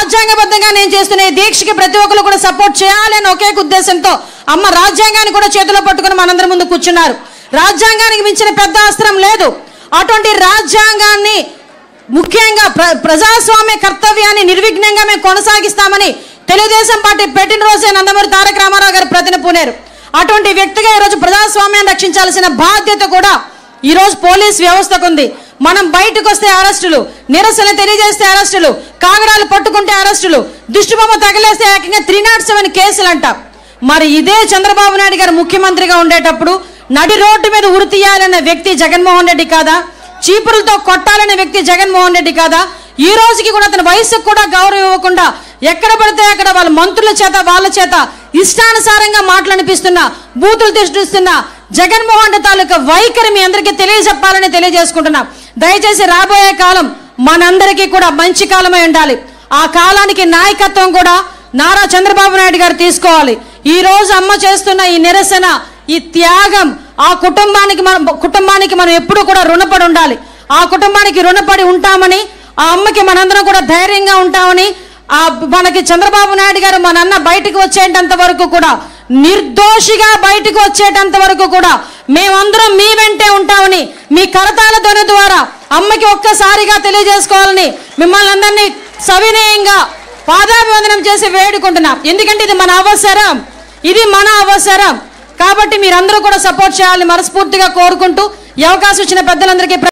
రాజ్యాంగబద్ధంగా నేను చేస్తున్న ఈ దీక్షకి ప్రతి ఒక్కరు కూడా సపోర్ట్ చేయాలని ఒకే ఉద్దేశంతో అమ్మ రాజ్యాంగాన్ని కూడా చేతిలో పట్టుకుని మనందరి ముందు కూర్చున్నారు రాజ్యాంగానికి మించిన పెద్ద అస్త్రం లేదు అటువంటి రాజ్యాంగాన్ని ముఖ్యంగా ప్ర ప్రజాస్వామ్య కర్తవ్యాన్ని నిర్విఘ్నంగా మేము కొనసాగిస్తామని తెలుగుదేశం పార్టీ పెట్టిన రోజే నందమూరి తారక రామారావు గారు ప్రతిన పూనారు అటువంటి వ్యక్తిగా ఈరోజు ప్రజాస్వామ్యాన్ని రక్షించాల్సిన బాధ్యత కూడా ఈరోజు పోలీస్ వ్యవస్థకు ఉంది మనం బయటకు వస్తే అరెస్టులు నిరసన తెలియజేస్తే అరెస్టులు కాగడాలు పట్టుకుంటే అరెస్టులు దిష్టిబొమ్మ తగిలేస్తే ఏకంగా త్రీ నాట్ సెవెన్ కేసులు అంట మరి ఇదే చంద్రబాబు నాయుడు గారు ముఖ్యమంత్రిగా ఉండేటప్పుడు నడి రోడ్డు మీద ఉరి తీయాలన్న వ్యక్తి జగన్మోహన్ రెడ్డి కాదా చీపురులతో కొట్టాలనే వ్యక్తి జగన్మోహన్ రెడ్డి కాదా ఈ రోజుకి కూడా అతని వయసుకు కూడా గౌరవం ఇవ్వకుండా ఎక్కడ పడితే అక్కడ వాళ్ళ మంత్రుల చేత వాళ్ళ చేత ఇష్టానుసారంగా మాటలనిపిస్తున్న బూతులు తిష్టిస్తున్న జగన్మోహన్ రెడ్డి తాలూకా వైఖరి మీ అందరికీ తెలియజెప్పాలని తెలియజేసుకుంటున్నా దయచేసి రాబోయే కాలం మనందరికీ కూడా మంచి కాలమై ఉండాలి ఆ కాలానికి నాయకత్వం కూడా నారా చంద్రబాబు నాయుడు గారు తీసుకోవాలి ఈ రోజు అమ్మ చేస్తున్న ఈ నిరసన ఈ త్యాగం ఆ కుటుంబానికి మనం కుటుంబానికి మనం ఎప్పుడూ కూడా రుణపడి ఉండాలి ఆ కుటుంబానికి రుణపడి ఉంటామని ఆ అమ్మకి మనందరం కూడా ధైర్యంగా ఉంటామని ఆ మనకి చంద్రబాబు నాయుడు గారు మన అన్న బయటకు వచ్చేటంత వరకు కూడా నిర్దోషిగా బయటకు వచ్చేటంత వరకు కూడా మేమందరం మీ వెంటే ఉంటామని మీ కరతాల ధ్వని ద్వారా అమ్మకి ఒక్కసారిగా తెలియజేసుకోవాలని మిమ్మల్ని అందరినీ సవినయంగా పాదాభివందనం చేసి వేడుకుంటున్నాం ఎందుకంటే ఇది మన అవసరం ఇది మన అవసరం కాబట్టి మీరందరూ కూడా సపోర్ట్ చేయాలని మనస్ఫూర్తిగా కోరుకుంటూ ఈ అవకాశం ఇచ్చిన పెద్దలందరికీ